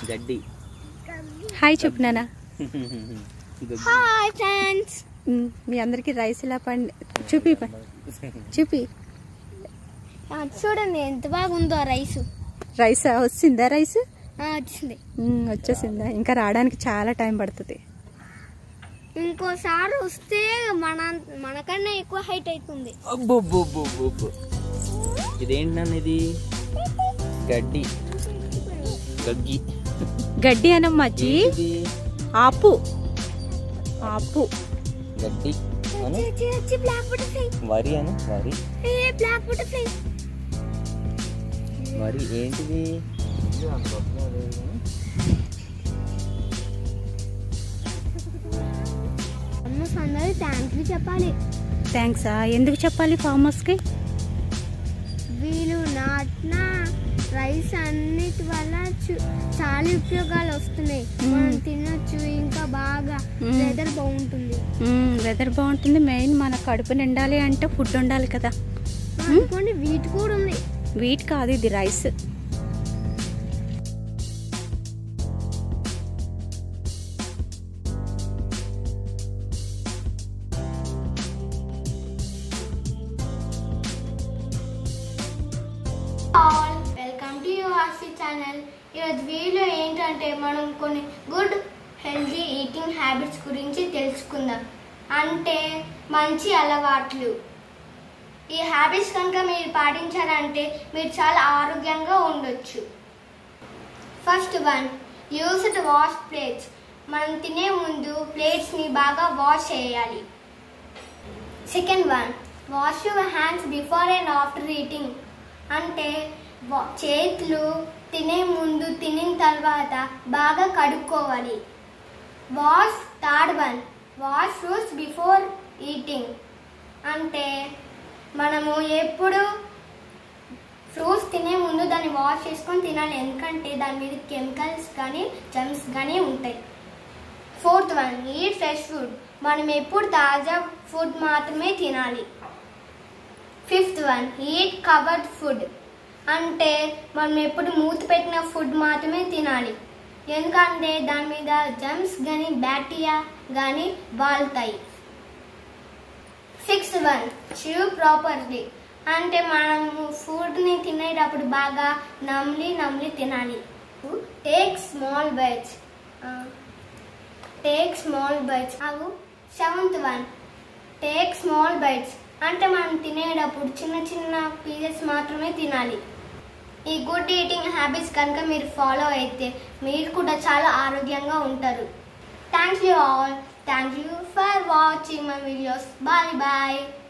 గడ్డి హాయ్ చెప్పు నాన్న గడ్డి. హాయ్ ఫ్రెండ్స్ ఉమ్, మీ అందరికి రైస్ ఇలా పండి చూపి ప- చూపి చూడండి ఎంత బాగుందో రైస్ రైస్ వచ్చిందా రైస్ వచ్చింది ఉమ్, వచ్చేసిందా ఇంకా రావడానికి చాలా టైం పడుతుంది ఇంకోసారి వస్తే మన మనకన్నా ఎక్కువ హైట్ అవుతుంది అబ్బబ్బబ్బబ్బబ్బ. ఇదేంటి నాన్న ఇది గడ్డి గగ్గి గడ్డి అనమ్మాజీ ఇది ఆపు ఆపు గడ్డి అను బ్లాక్ బటర్ఫ్లై వరి అను వరి ఏ బ్లాక్ బటర్ఫ్లై వరి ఏంటిది అమ్మ అందరూ థ్యాంక్ యూ చెప్పాలి థ్యాంక్సా ఎందుకు చెప్పాలి ఫార్మర్స్కి వీళ్ళు నాటిన రైస్ అన్నిటి వల్ల చు- చాలా ఉపయోగాలు వస్తున్నాయి మనం తినొచ్చు ఇంకా బాగా మ్మ్. వెదర్ బాగుంటుంది వెదర్ బాగుంటుంది మెయిన్ మన కడుపు నిండాలి అంటే ఫుడ్ ఉండాలి కదా అనుకోండి వీటి కూడా ఉంది వీట్ కాదు ఇది రైస్ ఆల్ వెల్కమ్ టు యువర్సి ఛానల్ ఈరోజు వీడియో ఏంటంటే మనం కొన్ని గుడ్ హెల్తీ ఈటింగ్ హ్యాబిట్స్ గురించి తెలుసుకుందాం అంటే మంచి అలవాట్లు ఈ హ్యాబిట్స్ కనుక మీరు పాటించారంటే మీరు చాలా ఆరోగ్యంగా ఉండొచ్చు first one used wash plates మనం తినే ముందు ప్లేట్స్ని బాగా వాష్ చేయాలి second one wash your hands before and after eating అంటే వా- చేతులు తినే ముందు తినిన తర్వాత బాగా కడుక్కోవాలి wash third one wash shoes before eating అంటే మనము ఎప్పుడు ఫ్రూట్స్ తినే ముందు దాన్ని వాష్ చేసుకొని తినాలి ఎందుకంటే దాని మీద కెమికల్స్ కానీ జమ్స్ కానీ ఉంటాయి fourth one eat fresh food మనం ఎప్పుడు తాజా ఫుడ్ మాత్రమే తినాలి fifth one eat covered food అంటే మనం ఎప్పుడు మూత పెట్టిన ఫుడ్ మాత్రమే తినాలి ఎందుకంటే దాని మీద జమ్స్ కానీ బ్యాక్టీరియా కానీ వాళ్తాయి సిక్స్త్ వన్ చివ్ ప్రాపర్లీ అంటే మనము ఫుడ్ని తినేటప్పుడు బాగా నమ్లి నమ్లి తినాలి take small bites take small bites అవు seventh one take small bites అంటే మనం తినేటప్పుడు చిన్న చిన్న పీసెస్ మాత్రమే తినాలి ఈ గుడ్ ఈటింగ్ హ్యాబిట్స్ కనుక మీరు ఫాలో అయితే మీరు కూడా చాలా ఆరోగ్యంగా ఉంటారు thank you all thank you for watching my videos bye bye